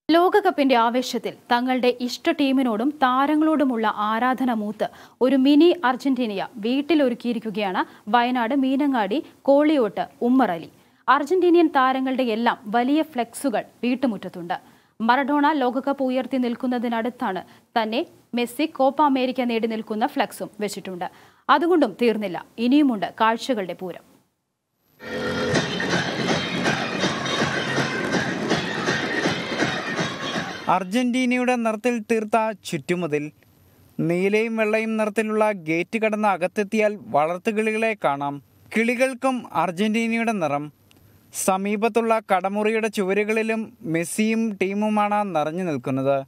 ലോകകപ്പിന്റെ ആവേശത്തിൽ തങ്ങളുടെ ഇഷ്ട ടീമിനോടും താരങ്ങളോടുമുള്ള ആരാധന മൂത്ത് ഒരു മിനി അർജന്റീനിയ വീട്ടിലൊരുക്കിയിരിക്കുകയാണ് വയനാട് മീനങ്ങാടി കോളിയോട്ട് ഉമ്മർ അലി അർജന്റീനിയൻ താരങ്ങളുടെ എല്ലാം വലിയ ഫ്ലെക്സുകൾ വീട്ടുമുറ്റത്തുണ്ട് മറഡോണ ലോകകപ്പ് ഉയർത്തി നിൽക്കുന്നതിനടുത്താണ് തന്നെ മെസ്സി കോപ്പ അമേരിക്ക നേടി നിൽക്കുന്ന ഫ്ലെക്സും വെച്ചിട്ടുണ്ട് അതുകൊണ്ടും തീർന്നില്ല ഇനിയുമുണ്ട് കാഴ്ചകളുടെ പൂരം അർജന്റീനയുടെ നിറത്തിൽ തീർത്ത ചുറ്റുമതിൽ നീലയും വെള്ളയും നിറത്തിലുള്ള ഗേറ്റ് കടന്ന് അകത്തെത്തിയാൽ വളർത്തുകിളികളെ കാണാം കിളികൾക്കും അർജന്റീനയുടെ നിറം സമീപത്തുള്ള കടമുറിയുടെ ചുവരുകളിലും മെസ്സിയും ടീമുമാണ് നിറഞ്ഞു നിൽക്കുന്നത്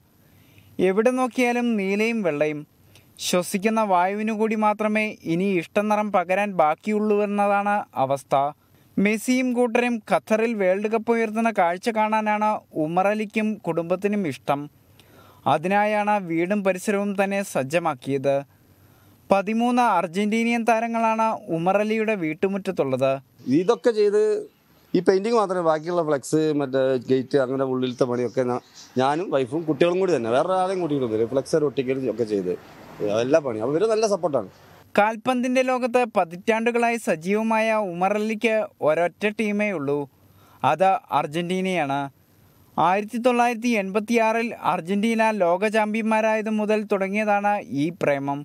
എവിടെ നോക്കിയാലും നീലയും വെള്ളയും ശ്വസിക്കുന്ന വായുവിനു കൂടി മാത്രമേ ഇനി ഇഷ്ടനിറം പകരാൻ ബാക്കിയുള്ളൂ അവസ്ഥ മെസ്സിയും കൂട്ടരും ഖത്തറിൽ വേൾഡ് കപ്പ് ഉയർത്തുന്ന കാഴ്ച കാണാനാണ് ഉമറലിക്കും കുടുംബത്തിനും ഇഷ്ടം അതിനായാണ് വീടും പരിസരവും തന്നെ സജ്ജമാക്കിയത് പതിമൂന്ന് അർജന്റീനിയൻ താരങ്ങളാണ് ഉമറലിയുടെ വീട്ടുമുറ്റത്തുള്ളത് ഇതൊക്കെ ചെയ്ത് ഈ പെയിന്റിങ് മാത്രമേ ബാക്കിയുള്ള ഫ്ലെക്സ് മറ്റേ ഗേറ്റ് അങ്ങനെ ഉള്ളിലത്തെ പണിയൊക്കെ ഞാ- ഞാനും വൈഫും കുട്ടികളും കൂടി തന്നെ വേറെ ആരെയും കൂട്ടിയിട്ടൊന്നുമില്ല ഫ്ലെക്സ് ഒട്ടിക്കലും ഒക്കെ ചെയ്ത് എല്ലാ പണിയും അവർ നല്ല സപ്പോർട്ടാണ് കാൽപന്തിന്റെ ലോകത്ത് പതിറ്റാണ്ടുകളായി സജീവമായ ഉമറലിക്ക് ഒരൊറ്റ ടീമേ ഉള്ളൂ അത് അർജന്റീനയാണ് ആയിരത്തി തൊള്ളായിരത്തി എൺപത്തിയാറിൽ അർജന്റീന ലോക ചാമ്പ്യന്മാരായതു മുതൽ തുടങ്ങിയതാണ് ഈ പ്രേമം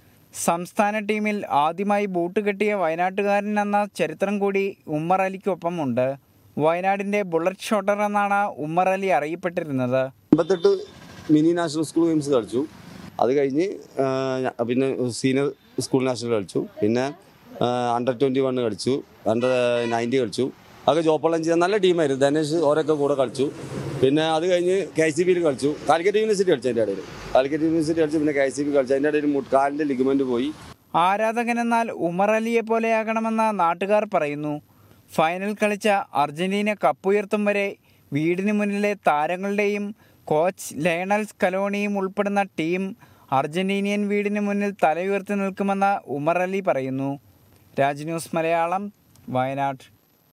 സംസ്ഥാന ടീമിൽ ആദ്യമായി ബൂട്ട് കെട്ടിയ വയനാട്ടുകാരൻ എന്ന ചരിത്രം കൂടി ഉമ്മർ അലിക്കൊപ്പമുണ്ട് വയനാടിൻ്റെ ബുള്ളറ്റ് ഷോട്ടർ എന്നാണ് ഉമ്മർ അലി അറിയപ്പെട്ടിരുന്നത് എൺപത്തെട്ട് മിനി നാഷണൽ സ്കൂൾ ഗെയിംസ് കളിച്ചു അത് കഴിഞ്ഞ് ആ, ഞ- പിന്നെ സീനിയർ സ്കൂൾ നാഷണൽ കളിച്ചു പിന്നെ അണ്ടർ ട്വൻറ്റി വൺ കളിച്ചു അണ്ടർ നയൻറ്റി കളിച്ചു അതൊക്കെ ജോപ്പളം ചെയ്ത നല്ല ടീമായിരുന്നു ധനേഷ് ഓരൊക്കെ കൂടെ കളിച്ചു പിന്നെ അത് കഴിഞ്ഞ് കെ സി ബിയിൽ കളിച്ചു കാലിക്കറ്റ് യൂണിവേഴ്സിറ്റി കളിച്ചു അതിൻ്റെ ഇടയിൽ കാലിക്കറ്റ് യൂണിവേഴ്സിറ്റി കളിച്ചു പിന്നെ കെ സി ബി കളിച്ചു അതിൻ്റെ ഇടയിൽ മുട്ട് കാലിൻ്റെ ലിഗമെൻറ്റ് പോയി ആരാധകനെന്നാൽ ഉമർ അലിയെ പോലെയാകണമെന്ന് നാട്ടുകാർ പറയുന്നു ഫൈനൽ കളിച്ച അർജന്റീന കപ്പുയർത്തും വരെ വീടിന് മുന്നിലെ താരങ്ങളുടെയും കോച്ച് ലയണൽ സ്കലോണിയും ഉൾപ്പെടുന്ന ടീം അർജന്റീനിയൻ വീടിന് മുന്നിൽ തലയുയർത്തി നിൽക്കുമെന്ന് ഉമർ അലി പറയുന്നു രാജ് ന്യൂസ് മലയാളം വയനാട്